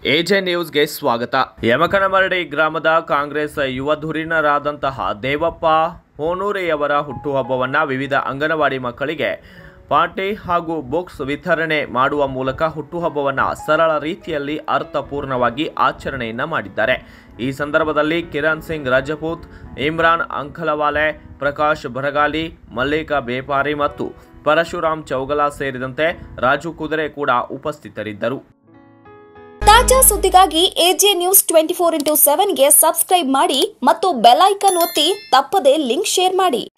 AJ ನ್ಯೂಸ್ಗೆ ಸ್ವಾಗತ ಯಮಕನಮರಡಿ ಗ್ರಾಮದ ಕಾಂಗ್ರೆಸ್ ಯುವ ಧುರೀಣರಾದಂತಹ ದೇವಪ್ಪ ಹೋನೂರೆಯವರ ಹುಟ್ಟುಹಬ್ಬವನ್ನು ವಿವಿಧ ಅಂಗನವಾಡಿ ಮಕ್ಕಳಿಗೆ ಪಾರ್ಟಿ ಹಾಗೂ ಬುಕ್ಸ್ ವಿತರಣೆ ಮಾಡುವ ಮೂಲಕ ಹುಟ್ಟುಹಬ್ಬವನ್ನು ಸರಳ ರೀತಿಯಲ್ಲಿ ಅರ್ಥಪೂರ್ಣವಾಗಿ ಆಚರಣೆಯನ್ನ ಮಾಡಿದ್ದಾರೆ ಈ ಸಂದರ್ಭದಲ್ಲಿ ಕಿರಣ್ ಸಿಂಗ್ ರಜಪೂತ್ ಇಮ್ರಾನ್ ಅಂಕಲವಾಲೆ ಪ್ರಕಾಶ್ ಬರಗಾಲಿ ಮಲ್ಲಿಕಾ ಬೇಪಾರಿ ಮತ್ತು ಪರಶುರಾಮ್ ಚೌಗಲ ಸೇರಿದಂತೆ ರಾಜು ಕುದುರೆ ಕೂಡ ಉಪಸ್ಥಿತರಿದ್ದರು ತಾಜಾ ಸುದ್ದಿಗಾಗಿ AJ news twenty four into ಸೆವೆನ್ಗೆ ಸಬ್ಸ್ಕ್ರೈಬ್ ಮಾಡಿ ಮತ್ತು ಬೆಲ್ ಐಕನ್ ಒತ್ತಿ ತಪ್ಪದೇ ಲಿಂಕ್ ಶೇರ್ ಮಾಡಿ